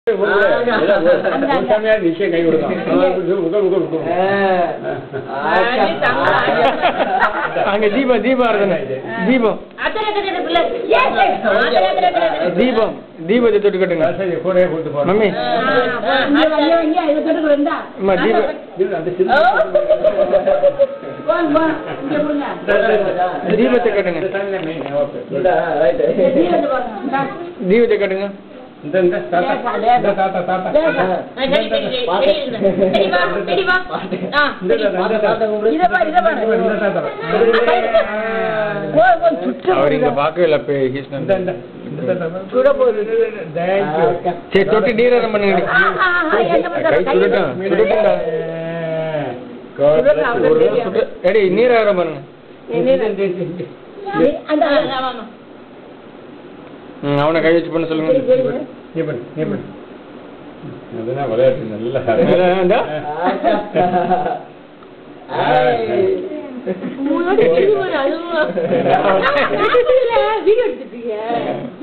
நிச்சயம் கை கொடுக்கும் உங்கள் உங்கள் உங்கள் அங்க தீபம் தீபம் இருக்குண்ணே தீபம் தீபம் தீபத்தை தொட்டு கட்டுங்க சரி கூடவே கொடுத்து போறோம் மம்மி அம்மா தீபம் இல்ல, அந்த சின்ன தீபத்தை கட்டுங்க இந்த தானே main. ஓகே. தீபத்தை கட்டுங்க இந்த இந்த தாத்தா இந்த தாத்தா தாத்தா இந்த தாத்தா இந்த தாத்தா இந்த தாத்தா அவர் இங்க பார்க்கவே இல்லை அப்ப கிருஷ்ணன் இந்த இந்த இந்த தாத்தா Thank you. சரி தொட்டு நீராரம் பண்ணுங்க கை சுடட்டும் சுடட்டும்டா God bless you. ஒரு தடவை சுட்டு எடி நீராரம் பண்ணுங்க ம், அவனை கை வச்சு பண்ண சொல்லுங்க நீ பண்ணு, நீ பண்ணு. அதெல்லாம் விளையாட்டு நல்லா அதான், இந்தா. வீடியோ எடுத்துட்டீங்க